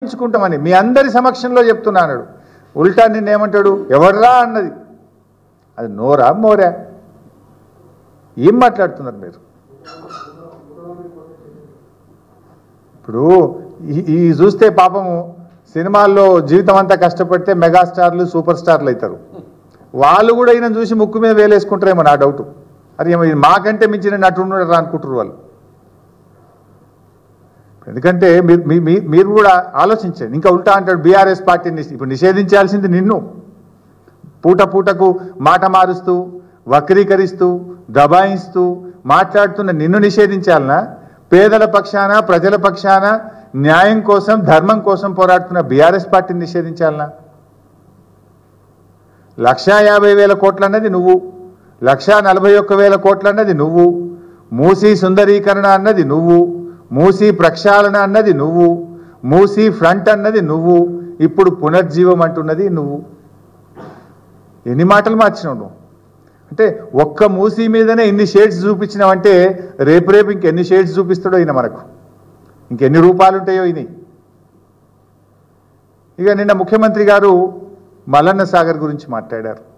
సాధించుకుంటామని మీ అందరి సమక్షంలో చెప్తున్నా అన్నాడు ఉల్టా నిన్నేమంటాడు ఎవడ్రా అన్నది అది నోరా మోరా ఏం మాట్లాడుతున్నారు మీరు ఇప్పుడు ఈ- ఈ చూస్తే పాపము సినిమాల్లో జీవితం అంతా కష్టపడితే మెగాస్టార్లు సూపర్ స్టార్లు అవుతారు వాళ్ళు కూడా ఈయన చూసి ముక్కు మీద వేలేసుకుంటారేమో నా డౌట్ అరే ఏమో ఈయన మాకంటే మించిన నటుడు అనుకుంటారు వాళ్ళు ఎందుకంటే మీరు మీ- మీ- మీరు కూడా ఆలోచించండి ఇంకా ఉల్టా అంటాడు బీఆర్ఎస్ పార్టీని ఇప్పుడు నిషేధించాల్సింది నిన్ను పూట పూటకు మాట మారుస్తూ వక్రీకరిస్తూ దబాయిస్తూ మాట్లాడుతున్న నిన్ను నిషేధించాలనా పేదల పక్షాన ప్రజల పక్షాన న్యాయం కోసం ధర్మం కోసం పోరాడుతున్న బీఆర్ఎస్ పార్టీని నిషేధించాలనా లక్షా యాభై వేల కోట్లు అన్నది నువ్వు లక్షా నలభై ఒక్క వేల కోట్లు అన్నది నువ్వు మూసీ సుందరీకరణ అన్నది నువ్వు మూసీ ప్రక్షాళన అన్నది నువ్వు మూసీ ఫ్రంట్ అన్నది నువ్వు ఇప్పుడు పునర్జీవం అంటున్నది నువ్వు ఎన్ని మాటలు మార్చినావు నువ్వు అంటే ఒక్క మూసీ మీదనే ఇన్ని షేడ్స్ చూపించినావంటే రేపు రేపు ఇంకెన్ని షేడ్స్ చూపిస్తాడో ఈయన మనకు ఇంకెన్ని రూపాయలు ఉంటాయో ఈయన ఇక నిన్న ముఖ్యమంత్రి గారు మల్లన్న సాగర్ గురించి మాట్లాడారు